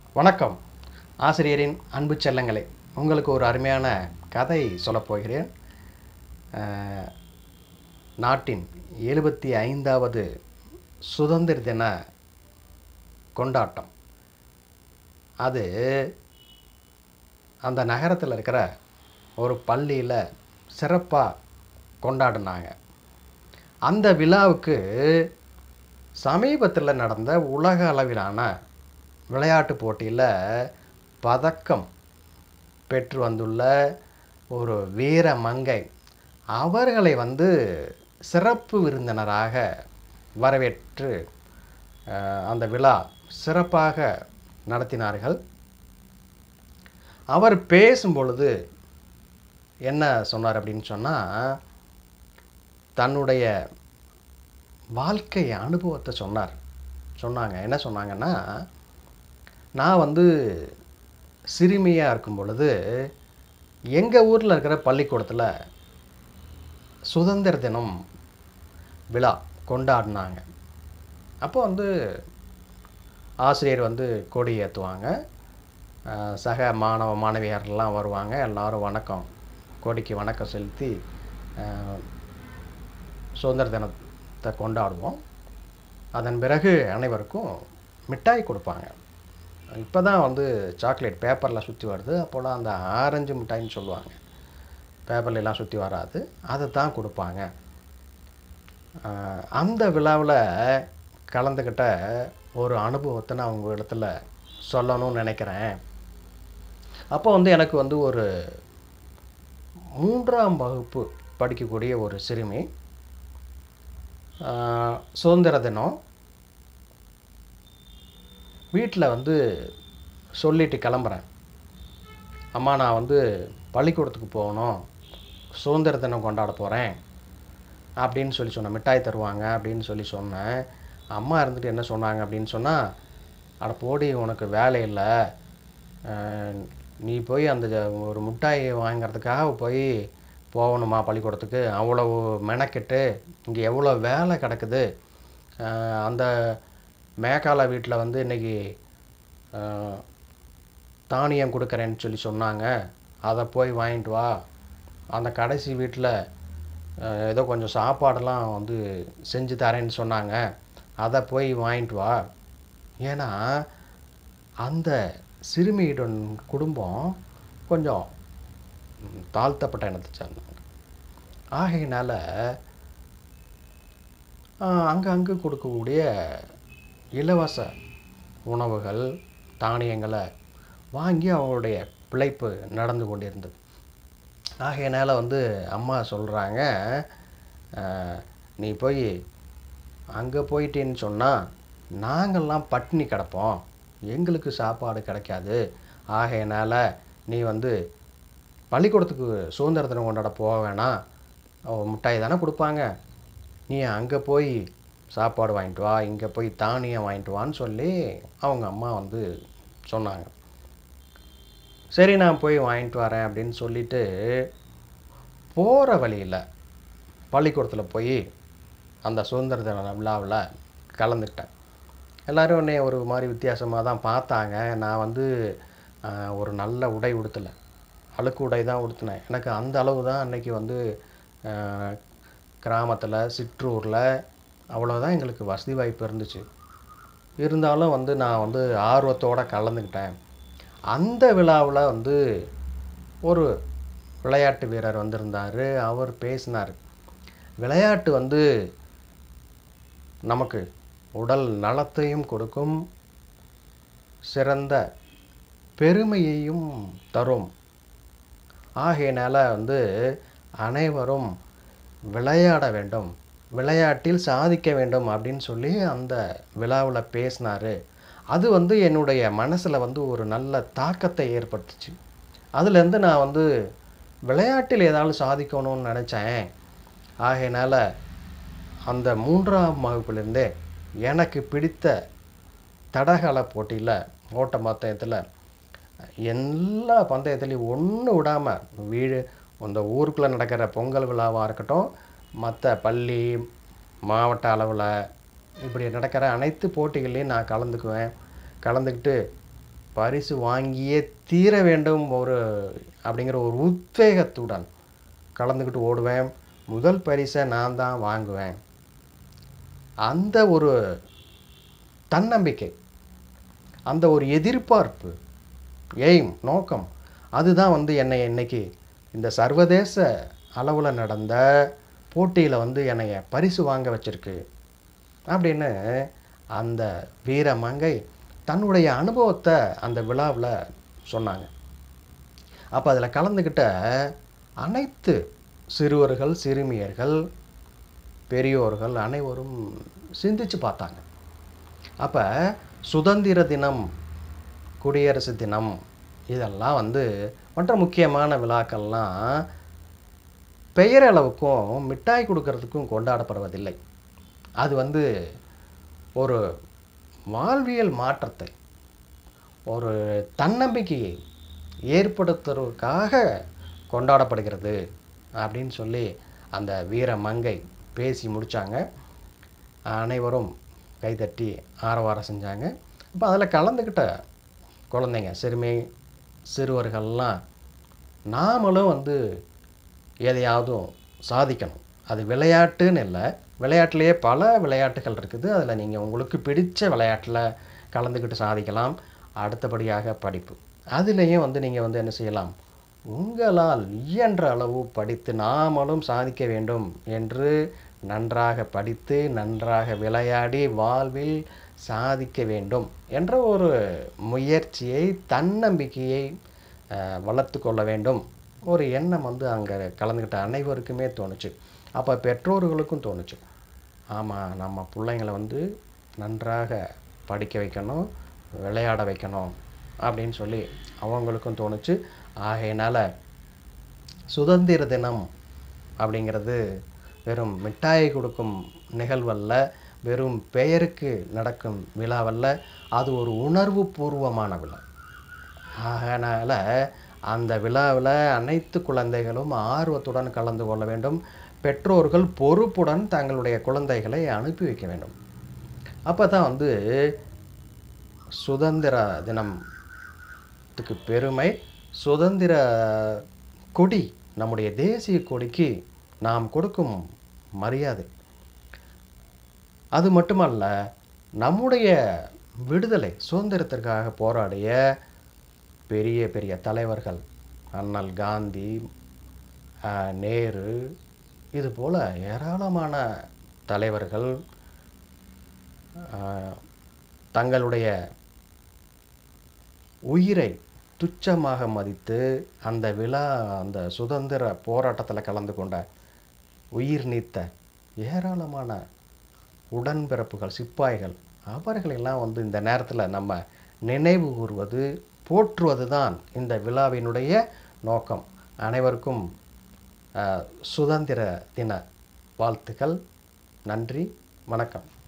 வணக்கம் ஆசிரியரின் அன்பு செல்லங்களே உங்களுக்கு ஒரு அருமையான கதை சொல்லப் போகிறேன் அஹ், நாட்டின் எழுபத்தி ஐந்தாவது சுதந்திர தின கொண்டாட்டம் அது அந்த நகரத்தில் இருக்கிற ஒரு பள்ளியில் சிறப்பாக கொண்டாடினாங்க அந்த விழாவுக்கு சமீபத்தில் நடந்த உலக அளவிலான விளையாட்டு போட்டியில் பதக்கம் பெற்று வந்துள்ள ஒரு வீர மங்கை அவர்களை வந்து சிறப்பு விருந்தினராக வரவேற்று அஹ், அந்த விழா சிறப்பாக நடத்தினார்கள் அவர் பேசும் பொழுது என்ன சொன்னார் அப்படின்னு சொன்னால் தன்னுடைய வாழ்க்கை அனுபவத்தை சொன்னார் சொன்னாங்க என்ன சொன்னாங்கன்னா நான் வந்து சிறுமியாக இருக்கும் பொழுது எங்கள் ஊரில் இருக்கிற பள்ளிக்கூடத்தில் சுதந்திர தினம் விழா கொண்டாடினாங்க அப்போ வந்து ஆசிரியர் வந்து கொடி ஏற்றுவாங்க அஹ், சக மாணவ மாணவியர்லாம் வருவாங்க எல்லாரும் வணக்கம் கொடிக்கு வணக்கம் செலுத்தி அஹ், சுதந்திர தினத்தை கொண்டாடுவோம் அதன் பிறகு அனைவருக்கும் மிட்டாய் கொடுப்பாங்க இப்போ தான் வந்து சாக்லேட் பேப்பரில் சுற்றி வருது அப்போலாம் அந்த ஆரஞ்சு மிட்டாய்ன்னு சொல்லுவாங்க பேப்பர்ல எல்லாம் சுற்றி வராது அதை தான் கொடுப்பாங்க ஆஹ் அந்த விழாவில் கலந்துக்கிட்ட ஒரு அனுபவத்தை நான் உங்கள் இடத்துல சொல்லணும்னு நினைக்கிறேன் அப்போ வந்து எனக்கு வந்து ஒரு மூன்றாம் வகுப்பு படிக்கக்கூடிய ஒரு சிறுமி ஆஹ் சுதந்திர தினம் வீட்டில் வந்து சொல்லிட்டு கிளம்புறேன் அம்மா நான் வந்து பள்ளிக்கூடத்துக்கு போகணும் சுதந்திர தினம் கொண்டாட போகிறேன் அப்படின்னு சொல்லி சொன்னேன் மிட்டாய் தருவாங்க அப்படின்னு சொல்லி சொன்னேன் அம்மா இருந்துட்டு என்ன சொன்னாங்க அப்படின்னு சொன்னால் அட போடி உனக்கு வேலை இல்லை அஹ், நீ போய் அந்த ஜ- ஒரு மிட்டாய் வாங்குறதுக்காக போய் போகணுமா பள்ளிக்கூடத்துக்கு அவ்வளவு மெனக்கெட்டு இங்கே எவ்வளோ வேலை கிடக்குது அஹ், அந்த மேகாலா வீட்டில் வந்து இன்னைக்கு அஹ், தானியம் கொடுக்குறேன்னு சொல்லி சொன்னாங்க அதை போய் வாங்கிட்டு வா அந்த கடைசி வீட்டில் ஏதோ கொஞ்சம் சாப்பாடெல்லாம் வந்து செஞ்சு தரேன்னு சொன்னாங்க அதை போய் வாங்கிட்டு வா ஏன்னா அந்த சிறுமியிடம் குடும்பம் கொஞ்சம் ம், தாழ்த்தப்பட்ட இனத்தை சேர்ந்தவங்க ஆகையினால அங்கங்கே கொடுக்கக்கூடிய இலவச உணவுகள் தானியங்களை வாங்கி அவங்களுடைய பிழைப்பு நடந்து கொண்டிருந்தது ஆகையினால வந்து அம்மா சொல்கிறாங்க நீ போய் அங்கே போயிட்டேன்னு சொன்னால் நாங்கள்லாம் பட்டினி கிடப்போம் எங்களுக்கு சாப்பாடு கிடைக்காது ஆகையினால நீ வந்து பள்ளிக்கூடத்துக்கு சுதந்திர தினம் கொண்டாட போக வேணாம் அவ மிட்டாய் தானே கொடுப்பாங்க நீ அங்கே போய் சாப்பாடு வாங்கிட்டு வா இங்கே போய் தானியம் வாங்கிட்டு வான்னு சொல்லி அவங்க அம்மா வந்து சொன்னாங்க சரி நான் போய் வாங்கிட்டு வரேன் அப்படின்னு சொல்லிட்டு போகிற வழியில் பள்ளிக்கூடத்தில் போய் அந்த சுதந்திர தின விழாவில் கலந்துக்கிட்டேன் எல்லோரும் என்னை ஒரு மாதிரி வித்தியாசமாக தான் பார்த்தாங்க நான் வந்து ஆஹ், ஒரு நல்ல உடை உடுத்தலை அழுக்கு உடை தான் உடுத்தினேன் எனக்கு அந்த அளவு தான் அன்னைக்கு வந்து கிராமத்தில் சிற்றூரில் அவ்வளோதான் எங்களுக்கு வசதி வாய்ப்பு இருந்துச்சு இருந்தாலும் வந்து நான் வந்து ஆர்வத்தோடு கலந்துக்கிட்டேன் அந்த விழாவில் வந்து ஒரு விளையாட்டு வீரர் வந்திருந்தார் அவர் பேசினார் விளையாட்டு வந்து நமக்கு உடல் நலத்தையும் கொடுக்கும் சிறந்த பெருமையையும் தரும் ஆகையினால வந்து அனைவரும் விளையாட வேண்டும் விளையாட்டில் சாதிக்க வேண்டும் அப்படின்னு சொல்லி அந்த விழாவில் பேசினார் அது வந்து என்னுடைய மனசில் வந்து ஒரு நல்ல தாக்கத்தை ஏற்படுத்துச்சு அதுலேருந்து நான் வந்து விளையாட்டில் ஏதாவது சாதிக்கணும்னு நினச்சேன் ஆகையினால அந்த மூன்றாம் வகுப்புலேருந்தே எனக்கு பிடித்த தடகள போட்டியில் ஓட்ட பந்தயத்தில் எல்லா பந்தயத்துலேயும் ஒன்று விடாமல் வீடு அந்த ஊருக்குள்ளே நடக்கிற பொங்கல் விழாவாக இருக்கட்டும் மற்ற பள்ளி மாவட்ட அளவில் இப்படி நடக்கிற அனைத்து போட்டிகள்லையும் நான் கலந்துக்குவேன் கலந்துக்கிட்டு பரிசு வாங்கியே தீர வேண்டும் ஒரு அப்படிங்கிற ஒரு உத்வேகத்துடன் கலந்துக்கிட்டு ஓடுவேன் முதல் பரிசை நான் தான் வாங்குவேன் அந்த ஒரு தன்னம்பிக்கை அந்த ஒரு எதிர்பார்ப்பு எய்ம் நோக்கம் அதுதான் வந்து என்னை இன்னைக்கு இந்த சர்வதேச அளவில் நடந்த போட்டியில் வந்து என்னைய பரிசு வாங்க வச்சிருக்கு அப்படின்னு அந்த வீரமங்கை தன்னுடைய அனுபவத்தை அந்த விழாவில் சொன்னாங்க அப்போ அதில் கலந்துக்கிட்ட அனைத்து சிறுவர்கள் சிறுமியர்கள் பெரியோர்கள் அனைவரும் சிந்திச்சு பார்த்தாங்க அப்போ சுதந்திர தினம் குடியரசு தினம் இதெல்லாம் வந்து மற்ற முக்கியமான விழாக்கள்லாம் பெயரளவுக்கும் மிட்டாய் கொடுக்கறதுக்கும் கொண்டாடப்படுவதில்லை அது வந்து ஒரு வாழ்வியல் மாற்றத்தை ஒரு தன்னம்பிக்கையை ஏற்படுத்துறதுக்காக கொண்டாடப்படுகிறது அப்படின்னு சொல்லி அந்த வீர மங்கை பேசி முடித்தாங்க அனைவரும் கைதட்டி ஆரவாரம் செஞ்சாங்க இப்போ அதில் கலந்துக்கிட்ட குழந்தைங்க சிறுமி சிறுவர்கள்லாம் நாமளும் வந்து எதையாவது சாதிக்கணும் அது விளையாட்டுன்னு இல்லை விளையாட்டுலேயே பல விளையாட்டுகள் இருக்குது அதில் நீங்கள் உங்களுக்கு பிடிச்ச விளையாட்டில் கலந்துக்கிட்டு சாதிக்கலாம் அடுத்தபடியாக படிப்பு அதுலேயும் வந்து நீங்கள் வந்து என்ன செய்யலாம் உங்களால் இயன்ற அளவு படித்து நாமளும் சாதிக்க வேண்டும் என்று நன்றாக படித்து நன்றாக விளையாடி வாழ்வில் சாதிக்க வேண்டும் என்ற ஒரு முயற்சியை தன்னம்பிக்கையை அஹ், வளர்த்து கொள்ள வேண்டும் ஒரு எண்ணம் வந்து அங்கே கலந்துக்கிட்ட அனைவருக்குமே தோணுச்சு அப்போ பெற்றோர்களுக்கும் தோணுச்சு ஆமாம் நம்ம பிள்ளைங்களை வந்து நன்றாக படிக்க வைக்கணும் விளையாட வைக்கணும் அப்படின்னு சொல்லி அவங்களுக்கும் தோணுச்சு ஆகையினால சுதந்திர தினம் அப்படிங்கிறது வெறும் மிட்டாய் கொடுக்கும் நிகழ்வல்ல வெறும் பெயருக்கு நடக்கும் விழாவல்ல அது ஒரு உணர்வு பூர்வமான விழா அதனால் அந்த விழாவில் அனைத்து குழந்தைகளும் ஆர்வத்துடன் கலந்து கொள்ள வேண்டும் பெற்றோர்கள் பொறுப்புடன் தங்களுடைய குழந்தைகளை அனுப்பி வைக்க வேண்டும் அப்போ தான் வந்து சுதந்திர தினத்துக்கு பெருமை சுதந்திர கொடி நம்முடைய தேசிய கொடிக்கு நாம் கொடுக்கும் மரியாதை அது மட்டுமல்ல நம்முடைய விடுதலை சுதந்திரத்திற்காக போராடிய பெரிய பெரிய தலைவர்கள் அண்ணல் காந்தி ஆஹ், நேரு இது போல் ஏராளமான தலைவர்கள் ஆஹ், தங்களுடைய உயிரை துச்சமாக மதித்து அந்த விழா அந்த சுதந்திர போராட்டத்தில் கலந்து கொண்ட உயிர் நீத்த ஏராளமான உடன்பிறப்புகள் சிப்பாய்கள் அவர்களெல்லாம் வந்து இந்த நேரத்தில் நம்ம நினைவு கூறுவது போற்றுவது தான் இந்த விழாவினுடைய நோக்கம் அனைவருக்கும் அஹ், சுதந்திர தின வாழ்த்துக்கள் நன்றி வணக்கம்